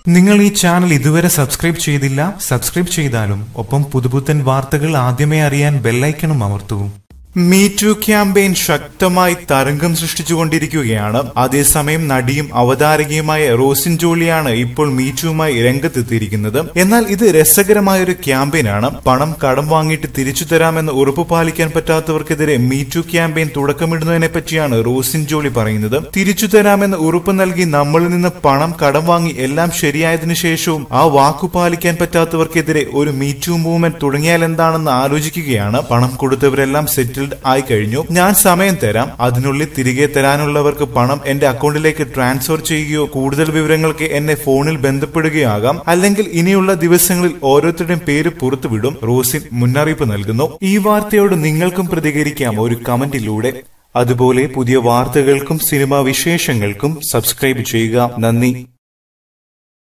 നിങ്ങൾ ഈ ചാനൽ ഇതുവരെ സബ്സ്ക്രൈബ് ചെയ്തില്ല സബ്സ്ക്രൈബ് ചെയ്താലും ഒപ്പം പുതുപുത്തൻ വാർത്തകൾ ആദ്യമേ അറിയാൻ ബെല്ലൈക്കണും അമർത്തൂ മീ ടു ക്യാമ്പയിൻ ശക്തമായി തരംഗം സൃഷ്ടിച്ചുകൊണ്ടിരിക്കുകയാണ് അതേസമയം നടിയും അവതാരകയുമായ റോസിൻ ജോളിയാണ് ഇപ്പോൾ മീ ടുവുമായി രംഗത്തെത്തിയിരിക്കുന്നത് എന്നാൽ ഇത് രസകരമായ ഒരു ക്യാമ്പയിനാണ് പണം കടം വാങ്ങിയിട്ട് തിരിച്ചു തരാമെന്ന് ഉറപ്പു പാലിക്കാൻ പറ്റാത്തവർക്കെതിരെ മീ ടു ക്യാമ്പയിൻ തുടക്കമിടുന്നതിനെ പറ്റിയാണ് റോസിൻ ജോളി പറയുന്നത് തിരിച്ചു തരാമെന്ന് ഉറപ്പ് നൽകി നമ്മളിൽ നിന്ന് പണം കടം വാങ്ങി എല്ലാം ശരിയായതിനു ശേഷവും ആ വാക്കു പാലിക്കാൻ പറ്റാത്തവർക്കെതിരെ ഒരു മീ ടു മൂവ്മെന്റ് തുടങ്ങിയാൽ എന്താണെന്ന് ആലോചിക്കുകയാണ് പണം കൊടുത്തവരെല്ലാം സെറ്റിൽഡ് ആയി കഴിഞ്ഞു ഞാൻ സമയം തരാം അതിനുള്ളിൽ തിരികെ തരാനുള്ളവർക്ക് പണം എന്റെ അക്കൗണ്ടിലേക്ക് ട്രാൻസ്ഫർ ചെയ്യുകയോ കൂടുതൽ വിവരങ്ങൾക്ക് എന്നെ ഫോണിൽ ബന്ധപ്പെടുകയാകാം അല്ലെങ്കിൽ ഇനിയുള്ള ദിവസങ്ങളിൽ ഓരോരുത്തരുടെയും പേര് പുറത്തുവിടും റോസിൻ മുന്നറിയിപ്പ് നൽകുന്നു ഈ വാർത്തയോട് നിങ്ങൾക്കും പ്രതികരിക്കാം ഒരു കമന്റിലൂടെ അതുപോലെ പുതിയ വാർത്തകൾക്കും സിനിമാ വിശേഷങ്ങൾക്കും സബ്സ്ക്രൈബ് ചെയ്യുക നന്ദി